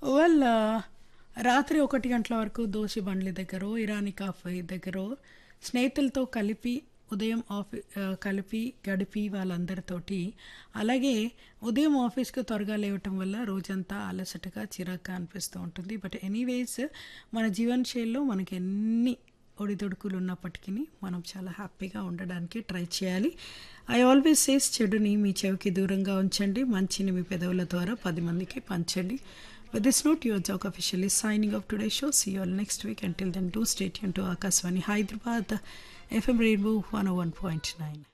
Well రాత్రి ఒకటి గంటల వరకు దోశ బండ్ల దగ్గర ఇరానీ కాఫీ దగ్గర స్నేహితులతో కలిపి ఉదయం ఆఫీ ఆ, కలిపి గడిపి వాళ్ళందరితోటి అలాగే ఉదయం ఆఫీస్కి త్వరగా లేవటం వల్ల రోజంతా అలసటగా చిరాగ్గా అనిపిస్తూ ఉంటుంది బట్ ఎనీవేస్ మన జీవన శైలిలో మనకి ఎన్ని ఒడిదుడుకులు ఉన్నప్పటికీ మనం చాలా హ్యాపీగా ఉండడానికి ట్రై చేయాలి ఐ ఆల్వేస్ సేస్ చెడుని మీ చెవికి దూరంగా ఉంచండి మంచిని మీ పెదవుల ద్వారా పది మందికి పంచండి With this note, your Jog officially signing off today's show. See you all next week. Until then, do stay tuned to Akaswani Hyderabad, FM Rainbow 101.9.